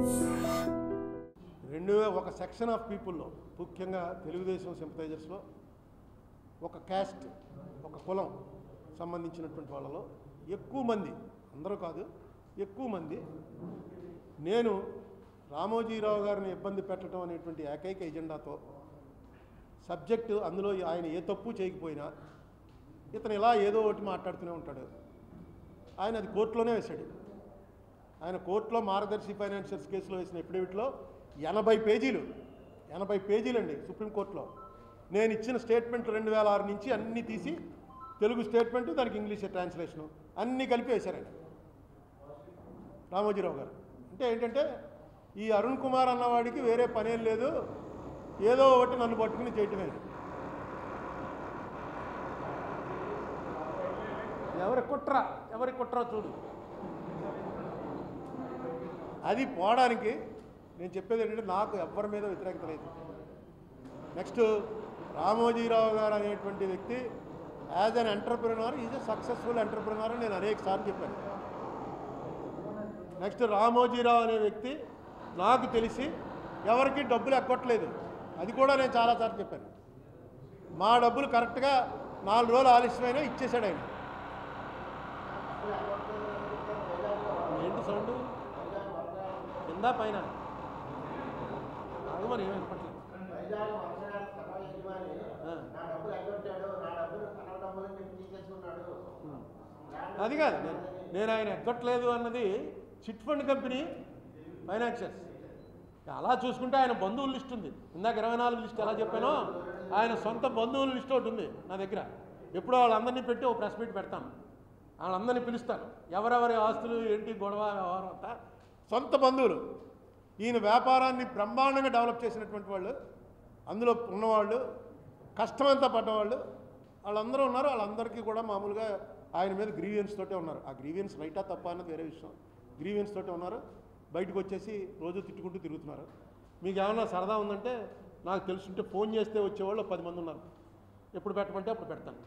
రెండు వే- ఒక section of పీపుల్లో ముఖ్యంగా తెలుగుదేశం సింపథైజర్స్లో ఒక క్యాస్ట్ ఒక కులం సంబంధించినటువంటి వాళ్ళలో ఎక్కువ మంది అందరూ కాదు ఎక్కువ మంది నేను రామోజీరావు గారిని ఇబ్బంది పెట్టడం అనేటువంటి ఏకైక ఎజెండాతో సబ్జెక్టు అందులో ఆయన ఏ తప్పు చేయకపోయినా ఇతను ఇలా ఏదో ఒకటి మాట్లాడుతూనే ఉంటాడు ఆయన అది కోర్టులోనే వేశాడు ఆయన కోర్టులో మార్గదర్శి ఫైనాన్షియల్స్ కేసులో వేసిన ఎఫిడవిట్లో ఎనభై పేజీలు ఎనభై పేజీలండి సుప్రీంకోర్టులో నేను ఇచ్చిన స్టేట్మెంట్ రెండు వేల ఆరు నుంచి అన్నీ తీసి తెలుగు స్టేట్మెంట్ దానికి ఇంగ్లీష్ ట్రాన్స్లేషను అన్నీ కలిపి వేశారు ఆయన రామోజీరావు గారు అంటే ఏంటంటే ఈ అరుణ్ కుమార్ అన్నవాడికి వేరే పనేం లేదు ఏదో ఒకటి నన్ను పట్టుకుని చేయటమే ఎవరి కుట్ర ఎవరి కుట్ర చూడు అది పోవడానికి నేను చెప్పేది ఏంటంటే నాకు ఎవ్వరి మీద వ్యతిరేకత లేదు నెక్స్ట్ రామోజీరావు గారు అనేటువంటి వ్యక్తి as an entrepreneur is a successful entrepreneur అని నేను అనేక సార్లు చెప్పాను నెక్స్ట్ రామోజీరావు అనే వ్యక్తి నాకు తెలిసి ఎవరికి డబ్బులు ఎక్కొట్టలేదు అది కూడా నేను చాలాసార్లు చెప్పాను మా డబ్బులు కరెక్ట్గా నాలుగు రోజులు ఆలస్యమైనా ఇచ్చేసాడు ఆయన ఏంటి సౌండ్ కింద పైన అది మరి ఏమి వినపట్లేదు వైజాగ్ వంశనాథ్ సభ యజమాని ఆ. నా డబ్బులు ఎగ్గొట్టాడు నా డబ్బులు తన డబ్బులు నేను తీసేసుకున్నాడు అది కాదు నేను నేను ఆయన ఎక్కట్లేదు అన్నది చిట్ ఫండ్ కంపెనీ ఫైనాన్షియల్స్ అలా చూసుకుంటే ఆయన బంధువుల లిస్ట్ ఉంది ఇందాక ఇరవై నాలుగు లిస్ట్ ఎలా చెప్పానో ఆయన సొంత బంధువుల లిస్ట్ ఒకటి ఉంది నా దగ్గర ఎప్పుడో వాళ్ళందరినీ పెట్టి ఒక ప్రెస్ మీట్ పెడతాను వాళ్ళందరినీ పిలుస్తాను ఎవరెవరి ఆస్తులు ఏంటి గొడవ వ్యవహారం అంతా సొంత బంధువులు ఈయన వ్యాపారాన్ని బ్రహ్మాండంగా డెవలప్ చేసినటువంటి వాళ్ళు అందులో ఉన్నవాళ్ళు కష్టమంతా పడ్డవాళ్ళు వాళ్ళందరూ ఉన్నారు వాళ్ళందరికీ కూడా మామూలుగా ఆయన మీద గ్రీవియన్స్ తోటే ఉన్నారు ఆ గ్రీవియన్స్ రైటా తప్ప అన్నది వేరే విషయం గ్రీవియన్స్ తోటే ఉన్నారు బయటకు వచ్చేసి రోజు తిట్టుకుంటూ తిరుగుతున్నారు మీకు ఏమన్నా సరదా ఉందంటే నాకు తెలుసుంటే ఫోన్ చేస్తే వచ్చేవాళ్ళు ఒక పది మంది ఉన్నారు ఎప్పుడు పెట్టమంటే అప్పుడు పెడతాను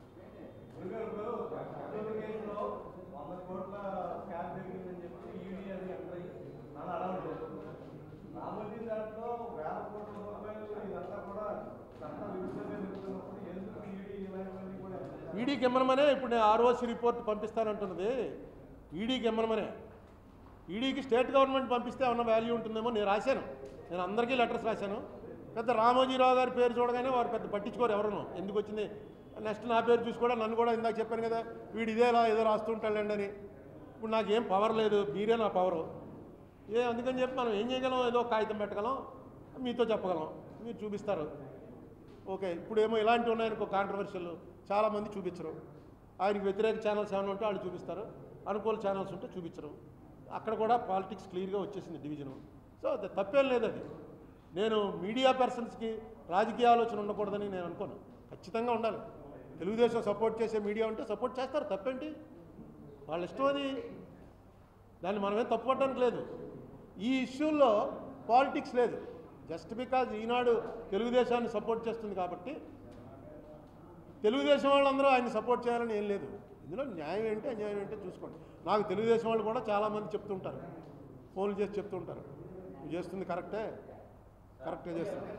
కేసులో వంద కోట్ల స్కామ్ జరిగిందని చెప్పి ఈడీ అది ఎంటర్ నన్ను అడగలేదు రామోజీ దాంట్లో వేల కోట్ల రూపాయలు ఇదంతా కూడా చట్ట విరుద్ధంగా జరుగుతున్నప్పుడు ఎందుకు ఈడీ ఇలాంటివన్నీ కూడా ఈడీకి ఇమ్మనమనే ఇప్పుడు నేను ఆర్ఓసి రిపోర్ట్ పంపిస్తానంటున్నది ఈడీకి ఇమ్మనమనే ఈడీకి స్టేట్ గవర్నమెంట్ పంపిస్తే ఏమన్నా వాల్యూ ఉంటుందేమో నేను రాశాను నేను అందరికీ లెటర్స్ రాశాను పెద్ద రామోజీరావు గారి పేరు చూడగానే వారు పెద్ద పట్టించుకోరు ఎవరును ఎందుకు వచ్చింది నెక్స్ట్ నా పేరు చూసి కూడా నన్ను కూడా ఇందాక చెప్పాను కదా వీడు ఇదేలా ఏదో రాస్తుంటాడండి అని ఇప్పుడు నాకు ఏం పవర్ లేదు మీరే నా పవరు ఏ అందుకని చెప్పి మనం ఏం చేయగలం ఏదో ఒక కాగితం పెట్టగలం మీతో చెప్పగలం మీరు చూపిస్తారు ఓకే ఇప్పుడు ఏమో ఇలాంటివి ఉన్నాయనుకో కాంట్రవర్షియల్ చాలామంది చూపించరు ఆయనకి వ్యతిరేక ఛానల్స్ ఏమైనా ఉంటే వాళ్ళు చూపిస్తారు అనుకూల ఛానల్స్ ఉంటే చూపించరు అక్కడ కూడా పాలిటిక్స్ క్లియర్గా వచ్చేసింది డివిజను సో అది తప్పేం లేదు అది నేను మీడియా పర్సన్స్కి రాజకీయ ఆలోచన ఉండకూడదని నేను అనుకోను ఖచ్చితంగా ఉండాలి తెలుగుదేశం సపోర్ట్ చేసే మీడియా ఉంటే సపోర్ట్ చేస్తారు తప్పేంటి వాళ్ళ ఇష్టం అది దాన్ని మనమే తప్పుపట్టడానికి లేదు ఈ ఇష్యూల్లో పాలిటిక్స్ లేదు జస్ట్ బికాజ్ ఈనాడు తెలుగుదేశాన్ని సపోర్ట్ చేస్తుంది కాబట్టి తెలుగుదేశం వాళ్ళందరూ ఆయన సపోర్ట్ చేయాలని ఏం లేదు ఇందులో న్యాయం ఏంటి అన్యాయం ఏంటో చూసుకోండి నాకు తెలుగుదేశం వాళ్ళు కూడా చాలామంది చెప్తుంటారు ఫోన్లు చేసి చెప్తుంటారు నువ్వు చేస్తుంది కరెక్టే కరెక్టే చేస్తుంది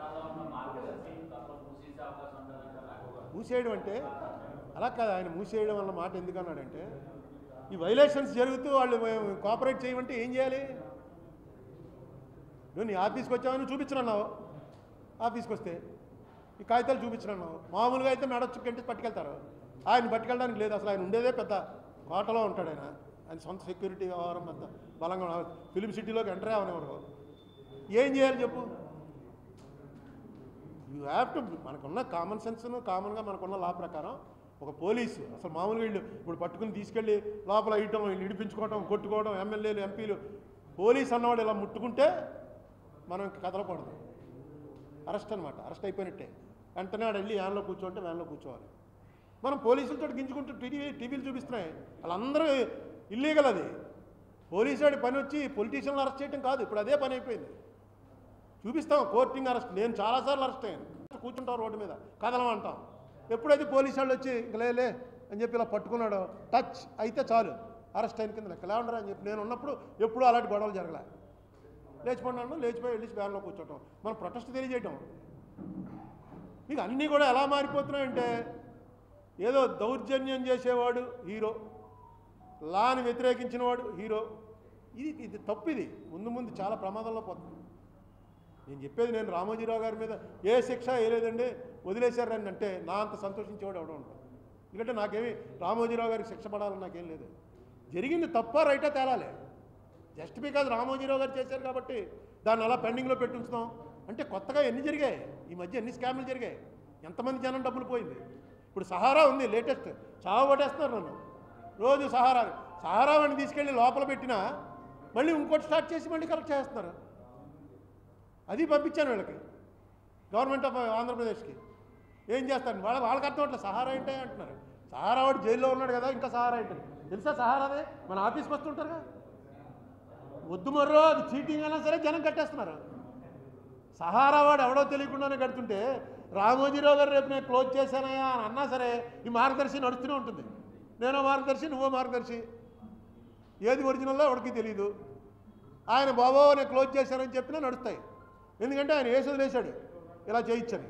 మూసేయడం అంటే అలా కాదు ఆయన మూసేయడం వల్ల మాట ఎందుకు అన్నాడంటే ఈ వైలేషన్స్ జరుగుతూ వాళ్ళు కోఆపరేట్ చేయమంటే ఏం చేయాలి నువ్వు నీ ఆఫీస్కి వచ్చావని చూపించనన్నావు ఆఫీస్కి వస్తే ఈ కాగితాలు చూపించనన్నావు మామూలుగా అయితే మెడొచ్చు కంటే పట్టుకెళ్తారు ఆయన పట్టుకెళ్ళడానికి లేదు అసలు ఆయన ఉండేదే పెద్ద కోటలో ఉంటాడు ఆయన ఆయన సొంత సెక్యూరిటీ వ్యవహారం పెద్ద బలంగా ఉన్న- ఫిలిం సిటీలోకి ఎంటర్ అవ్వనివ్వరు ఏం చేయాలి చెప్పు యూ హ్యావ్ టు మనకున్న కామన్ సెన్స్ను కామన్గా మనకున్న లా ప్రకారం ఒక పోలీసు అసలు మామూలుగా వీళ్ళు ఇప్పుడు పట్టుకుని తీసుకెళ్ళి లోపల వేయటం వీళ్ళు ఇడిపించుకోవటం కొట్టుకోవడం ఎమ్మెల్యేలు ఎంపీలు పోలీస్ అన్నవాడు ఇలా ముట్టుకుంటే మనం ఇంక కదలకూడదు అరెస్ట్ అనమాట అరెస్ట్ అయిపోయినట్టే వెంటనే ఆడు వెళ్ళి వ్యాన్లో కూర్చోంటే వ్యాన్లో కూర్చోవాలి మనం పోలీసులతో గింజుకుంటూ టీవీ టీవీలు చూపిస్తున్నాయి వాళ్ళందరూ ఇల్లీగల్ అది పోలీసు వాడి పని వచ్చి పొలిటీషియన్లు అరెస్ట్ చేయడం కాదు ఇప్పుడు అదే పని అయిపోయింది చూపిస్తాం కోర్టింగ్ అరెస్ట్ నేను చాలాసార్లు అరెస్ట్ అయ్యాను కూర్చుంటాం రోడ్డు మీద కదలమంటాం ఎప్పుడైతే పోలీసు వాళ్ళు వచ్చి ఇంక లే లే అని చెప్పి ఇలా పట్టుకున్నాడో టచ్ అయితే చాలు అరెస్ట్ అయిన కింద లెక్క లేవండరా అని చెప్పి నేను ఉన్నప్పుడు ఎప్పుడూ అలాంటి గొడవలు జరగలే లేచిపోండి అనడం లేచిపోయి వెళ్ళి వ్యాన్లో కూర్చోవటం మనం ప్రొటెస్ట్ తెలియజేయటం మీకు అన్నీ కూడా ఎలా మారిపోతున్నాయంటే ఏదో దౌర్జన్యం చేసేవాడు హీరో లాని వ్యతిరేకించిన వాడు హీరో ఇది ఇది తప్పు ఇది ముందు ముందు చాలా ప్రమాదంలో పోతుంది నేను చెప్పేది నేను రామోజీరావు గారి మీద ఏ శిక్ష వేయలేదండి వదిలేశారని అంటే నా అంత సంతోషించేవాడు ఎవడో ఉంటాడు ఎందుకంటే నాకేమి రామోజీరావు గారికి శిక్ష పడాలని నాకేం లేదు జరిగింది తప్ప రైటా తేలాలి జస్ట్ బికాజ్ రామోజీరావు గారు చేశారు కాబట్టి దాన్ని అలా పెండింగ్లో పెట్టి ఉంచుతాం అంటే కొత్తగా ఎన్ని జరిగాయి ఈ మధ్య ఎన్ని స్కామ్లు జరిగాయి ఎంతమంది జనం డబ్బులు పోయింది ఇప్పుడు సహారా ఉంది లేటెస్ట్ చావు పట్టేస్తున్నారు నన్ను రోజు సహారా సహారా వాడిని తీసుకెళ్ళి లోపల పెట్టినా మళ్ళీ ఇంకోటి స్టార్ట్ చేసి మళ్ళీ కలెక్ట్ చేస్తున్నారు అది పంపించాను వీళ్ళకి గవర్నమెంట్ ఆఫ్ ఆంధ్రప్రదేశ్కి ఏం చేస్తాను వాళ్ళ వాళ్ళకి అర్థం అట్లా సహారా ఏంటే అంటున్నారు సహారా వాడు జైల్లో ఉన్నాడు కదా ఇంకా సహారా ఏంటి తెలుసా సహారాదే మన ఆఫీస్కి వస్తుంటారుగా వద్దు మర్రో అది చీటింగ్ అయినా సరే జనం కట్టేస్తున్నారు సహారా వాడు ఎవడో తెలియకుండానే కడుతుంటే రామోజీరావు గారు రేపు నేను క్లోజ్ చేశానయా అని అన్నా సరే ఈ మార్గదర్శి నడుస్తూనే ఉంటుంది నేనో మార్గదర్శి నువ్వో మార్గదర్శి ఏది ఒరిజినల్లో ఎవరికి తెలియదు ఆయన బాబో నేను క్లోజ్ చేశానని చెప్పినా నడుస్తాయి ఎందుకంటే ఆయన వేసి వదిలేశాడు ఇలా చేయించని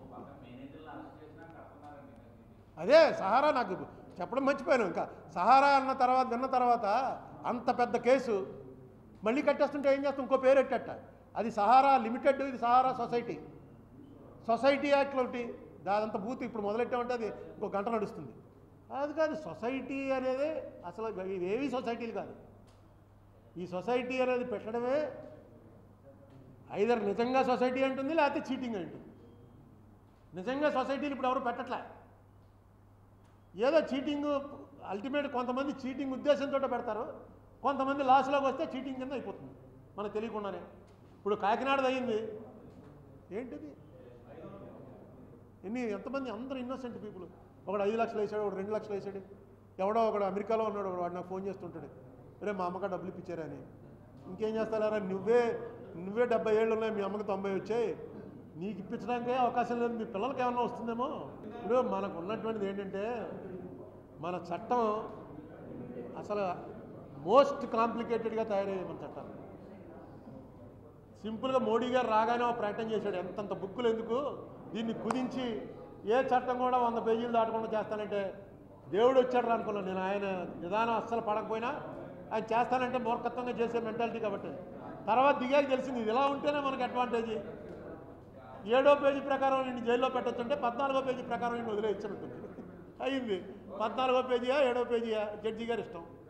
అదే సహారా నాకు చెప్పడం మర్చిపోయాను ఇంకా సహారా అన్న తర్వాత విన్న తర్వాత అంత పెద్ద కేసు మళ్ళీ కట్టేస్తుంటే ఏం చేస్తాం ఇంకో పేరు ఎట్టట అది సహారా లిమిటెడ్ ఇది సహారా సొసైటీ సొసైటీ యాక్ట్ ఒకటి దాదంతా బూత్ ఇప్పుడు మొదలెట్టామంటే అది ఇంకో గంట నడుస్తుంది అది కాదు సొసైటీ అనేది అసలు ఇవేవి సొసైటీలు కాదు ఈ సొసైటీ అనేది పెట్టడమే ఐదర్ నిజంగా సొసైటీ అంటుంది లేకపోతే చీటింగ్ అంటుంది నిజంగా సొసైటీలు ఇప్పుడు ఎవరు పెట్టట్లే ఏదో చీటింగ్ అల్టిమేట్ కొంతమంది చీటింగ్ ఉద్దేశంతో పెడతారు కొంతమంది లాస్లోకి వస్తే చీటింగ్ కింద అయిపోతుంది మనకు తెలియకుండానే ఇప్పుడు కాకినాడది అయింది ఏంటిది ఎన్ని ఎంతమంది అందరూ ఇన్నోసెంట్ పీపుల్ ఒకడు ఐదు లక్షలు వేసాడు ఒకడు రెండు లక్షలు వేసాడు ఎవడో ఒకడు అమెరికాలో ఉన్నాడు వాడు నాకు ఫోన్ చేస్తుంటాడు రే మా అమ్మగా డబ్బులు ఇప్పించారని ఇంకేం చేస్తారా నువ్వే నువ్వే డెబ్బై ఏళ్ళు ఉన్నాయి మీ అమ్మకి తొంభై వచ్చాయి నీకు ఇప్పించడానికే అవకాశం లేదు మీ పిల్లలకి ఏమన్నా వస్తుందేమో ఇప్పుడు మనకు ఉన్నటువంటిది ఏంటంటే మన చట్టం అసలు మోస్ట్ కాంప్లికేటెడ్గా తయారయ్యాయి మన చట్టాలు సింపుల్గా మోడీ గారు రాగానే ఒక ప్రకటన చేశాడు ఎంతంత బుక్కులు ఎందుకు దీన్ని కుదించి ఏ చట్టం కూడా వంద పేజీలు దాటకుండా చేస్తానంటే దేవుడు వచ్చాడు రా అనుకున్నాను నేను ఆయన విధానం అస్సలు పడకపోయినా ఆయన చేస్తానంటే మూర్ఖత్వంగా చేసే మెంటాలిటీ కాబట్టి తర్వాత దిగాక తెలిసింది ఇది ఇలా ఉంటేనే మనకు అడ్వాంటేజ్ ఏడో పేజీ ప్రకారం నేను జైల్లో పెట్టొచ్చుంటే పద్నాలుగో పేజీ ప్రకారం నేను వదిలేయచ్చు ఉంటుంది అయింది పద్నాలుగో పేజీయా ఏడో పేజీయా జడ్జి గారి ఇష్టం